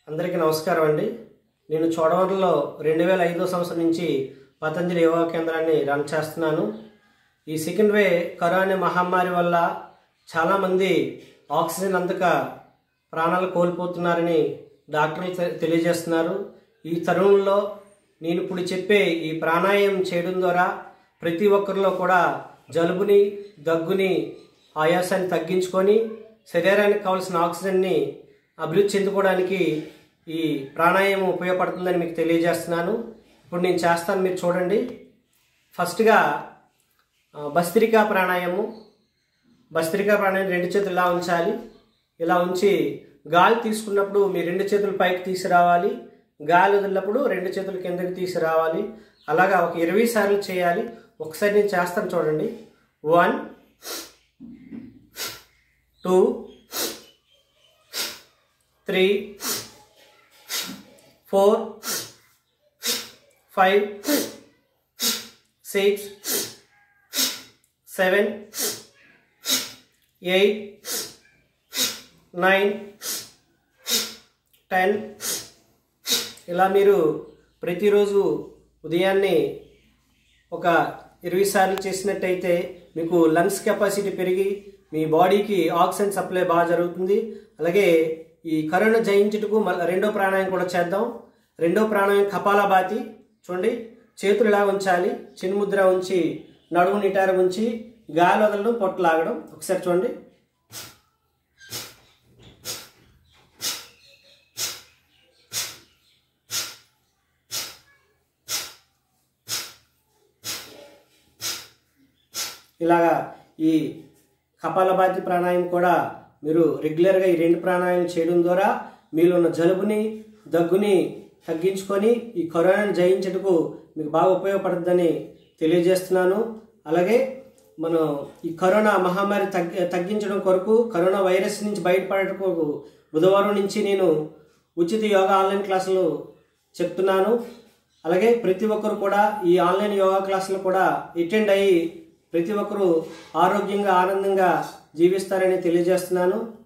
అందరికీ నమస్కారం అండి నేను చోడవరంలో రెండు వేల ఐదో సంవత్సరం నుంచి పతంజలి యోగా కేంద్రాన్ని రన్ చేస్తున్నాను ఈ సెకండ్ వే కరోనా మహమ్మారి వల్ల చాలామంది ఆక్సిజన్ అందక ప్రాణాలు కోల్పోతున్నారని డాక్టర్లు తె- తెలియజేస్తున్నారు ఈ తరుణంలో నేను ఇప్పుడు చెప్పే ఈ ప్రాణాయామం చేయడం ద్వారా ప్రతి ఒక్కరిలో కూడా జలుబుని దగ్గుని ఆయాసాన్ని తగ్గించుకొని శరీరానికి కావాల్సిన ఆక్సిజన్ని అభివృద్ధి చెందుకోవడానికి ఈ ప్రాణాయామం ఉపయోగపడుతుందని మీకు తెలియజేస్తున్నాను ఇప్పుడు నేను చేస్తాను మీరు చూడండి ఫస్ట్గా ఆ, భస్త్రికా ప్రాణాయామం భస్త్రికా ప్రాణాయామం రెండు చేతులు ఇలా ఉంచాలి ఇలా ఉంచి గాలి తీసుకున్నప్పుడు మీ రెండు చేతులు పైకి తీసుకురావాలి గాలి వదిలినప్పుడు రెండు చేతులు కిందకి తీసుకురావాలి అలాగా ఒక ఇరవై సార్లు చేయాలి ఒకసారి నేను చేస్తాను చూడండి one two three four five six seven eight nine ten ఇలా మీరు ప్రతిరోజు ఉదయాన్నే ఒక ఇరవై సార్లు చేసినట్టయితే మీకు లంగ్స్ కెపాసిటీ పెరిగి మీ బాడీకి ఆక్సిజన్ సప్లై బాగా జరుగుతుంది అలాగే ఈ కరోనా జయించుటకు మళ్ళీ రెండో ప్రాణాయామం కూడా చేద్దాం రెండో ప్రాణాయామం కపాలభాతి చూడండి చేతులు ఇలా ఉంచాలి చిన్ముద్ర ఉంచి నడుము నిటారు ఉంచి గాలి వదలడం పొట్టు లాగడం ఒకసారి చూడండి ఇలాగా ఈ కపాలభాతి ప్రాణాయామం కూడా మీరు రెగ్యులర్గా ఈ రెండు ప్రాణాయామం చేయడం ద్వారా మీలో ఉన్న జలుబుని దగ్గుని తగ్గించుకొని ఈ కరోనాను జయించటకు మీకు బాగా ఉపయోగపడుతుందని తెలియజేస్తున్నాను అలాగే మనం ఈ కరోనా మహమ్మారి తగ్గి తగ్గించడం కొరకు కరోనా వైరస్ నుంచి బయటపడటకు బుధవారం నుంచి నేను ఉచిత యోగా ఆన్లైన్ క్లాసులు చెప్తున్నాను అలాగే ప్రతి ఒక్కరు కూడా ఈ ఆన్లైన్ యోగా క్లాసులు కూడా అటెండ్ అయ్యి ప్రతి ఒక్కరూ ఆరోగ్యంగా ఆనందంగా జీవిస్తారని తెలియజేస్తున్నాను